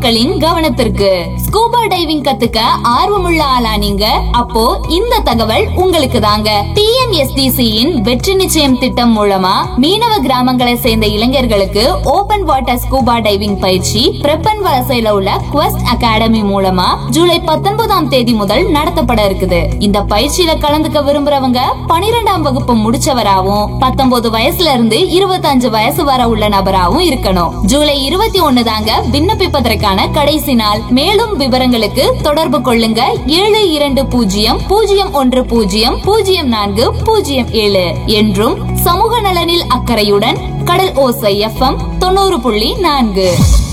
மக்களின் கவனத்திற்கு scuba diving கத்துக்க ஆர்வமுள்ள ஆளா நீங்க அப்போ இந்த தகவல் உங்களுக்கு தாங்க டிஎன்எஸ்டிசி யின் வெற்றி நிச்சயம் திட்டம் மூலமா மீனவ கிராமங்களை சேர்ந்த இளைஞர்களுக்கு ஓபன் வாட்டர் ஸ்கூபா டைவிங் பயிற்சி பிரப்பன் வலசையில உள்ள குவெஸ்ட் அகாடமி மூலமா ஜூலை பத்தொன்பதாம் தேதி முதல் நடத்தப்பட இருக்குது இந்த பயிற்சியில கலந்துக்க விரும்புறவங்க பனிரெண்டாம் வகுப்பு முடிச்சவராவும் பத்தொன்பது வயசுல இருந்து இருபத்தஞ்சு வயசு வரை உள்ள நபராவும் இருக்கணும் ஜூலை இருபத்தி ஒண்ணு தாங்க விண்ணப்பிப்பதற்கான கடைசி நாள் மேலும் விவரங்களுக்கு தொடர்பு கொள்ளுங்க ஏழு இரண்டு பூஜ்ஜியம் பூஜ்ஜியம் ஒன்று பூஜ்ஜியம் பூஜ்ஜியம் நான்கு பூஜ்ஜியம் ஏழு என்றும் சமூக நலனில் அக்கறையுடன் கடல் ஓசை எஃப்எம் தொண்ணூறு புள்ளி நான்கு